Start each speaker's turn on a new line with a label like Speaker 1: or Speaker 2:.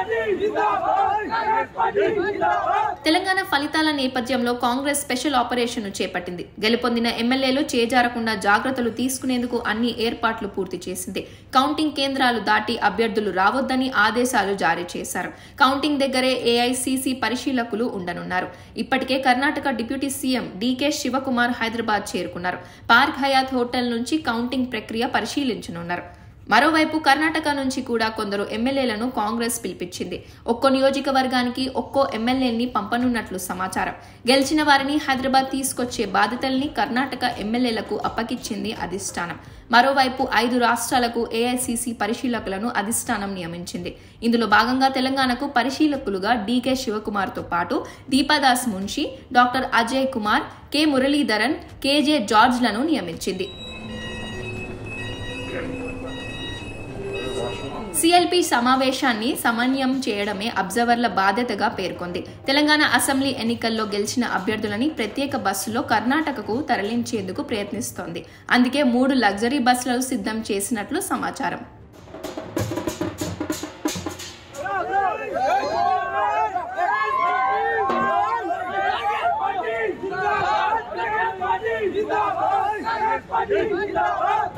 Speaker 1: తెలంగాణ ఫలితాల నేపథ్యంలో Congress special operation చేపట్టింది గెలుపొందిన ఎమ్మెల్యేలు చేజారకుండా జాగ్రత్తలు తీసుకునేందుకు అన్ని ఏర్పాట్లు పూర్తి చేసింది కౌంటింగ్ కేంద్రాలు దాటి అభ్యర్థులు రావద్దని ఆదేశాలు జారీ చేశారు కౌంటింగ్ దగ్గరే ఏఐసీసీ పరిశీలకులు ఉండనున్నారు ఇప్పటికే Karnataka deputy CM DK Shivakumar Hyderabad చేరుకున్నారు పార్క్ హయాత్ హోటల్ నుంచి కౌంటింగ్ ప్రక్రియ పరిశీలించనున్నారు మరోవైపు కర్ణాటక నుంచి కూడా కొందరు ఎమ్మెల్యేలను కాంగ్రెస్ పిలిపించింది ఒక్కో నియోజకవర్గానికి ఒక్కో ఎమ్మెల్యేని పంపనున్నట్లు సమాచారం గెలిచిన వారిని హైదరాబాద్ తీసుకొచ్చే బాధ్యతల్ని కర్ణాటక ఎమ్మెల్యేలకు అప్పగిచ్చింది అధిష్టానం మరోవైపు ఐదు రాష్ట్రాలకు ఏఐసీసీ పరిశీలకులను అధిష్టానం నియమించింది ఇందులో భాగంగా తెలంగాణకు పరిశీలకులుగా డీకే శివకుమార్తో పాటు Deepadas Munshi doctor Ajay Kumar K Muralidharan KJ జార్జ్లను నియమించింది సిఎల్పి సమావేశాన్ని సమన్వయం చేయడమే అబ్జర్వర్ల బాధ్యతగా పేర్కొంది తెలంగాణ అసెంబ్లీ ఎన్నికల్లో గెలిచిన అభ్యర్థులని ప్రత్యేక బస్సులో కర్ణాటకకు తరలించేందుకు ప్రయత్నిస్తోంది అందుకే మూడు లగ్జరీ బస్సులను సిద్ధం చేసినట్లు సమాచారం
Speaker 2: జిందాబాద్